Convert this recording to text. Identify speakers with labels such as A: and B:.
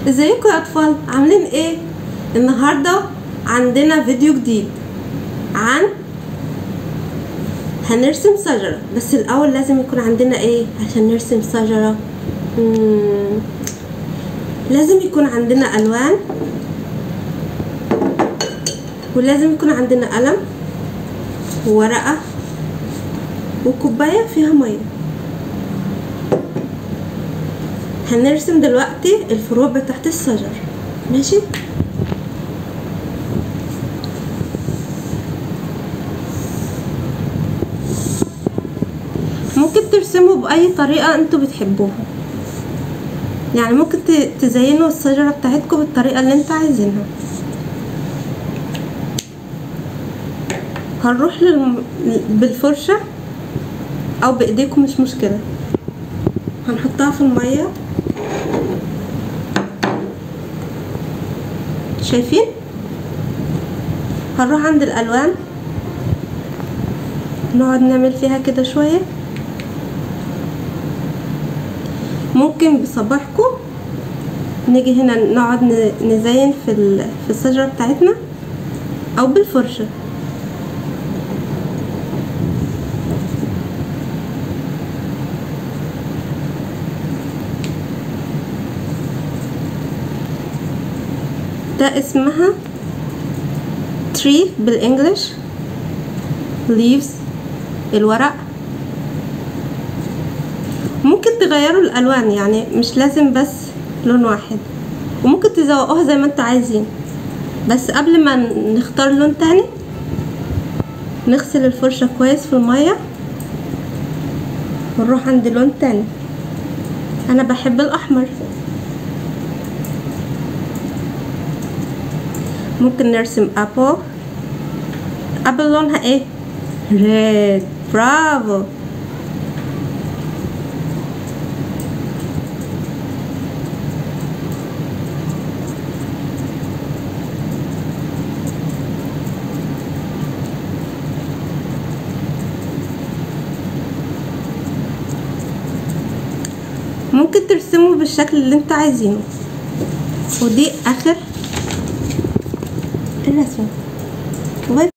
A: ازيكم يا اطفال عاملين ايه النهارده عندنا فيديو جديد عن هنرسم شجرة بس الاول لازم يكون عندنا ايه عشان نرسم شجرة مم، لازم يكون عندنا الوان ولازم يكون عندنا قلم وورقة وكوباية فيها مية هنرسم دلوقتي الفروع بتاعت الشجر ماشي ممكن ترسموا بأي طريقة انتوا بتحبوها يعني ممكن ت- تزينوا الشجرة بتاعتكم بالطريقة اللي انت عايزينها هنروح للم... بالفرشة او بايديكم مش مشكلة هنحطها في المية شايفين هنروح عند الالوان نقعد نعمل فيها كده شوية ممكن بصباحكم نيجي هنا نقعد ن- نزين في ال- في الشجرة بتاعتنا او بالفرشة ده اسمها tree بالانجلش leaves الورق ممكن تغيروا الالوان يعني مش لازم بس لون واحد وممكن تزوقوها زي ما انتوا عايزين بس قبل ما نختار لون تاني نغسل الفرشة كويس في المية ونروح عند لون تاني انا بحب الاحمر ممكن نرسم ابل ابل لونها ايه ريد برافو ممكن ترسمه بالشكل اللي انت عايزينه ودي اخر الرسمه باي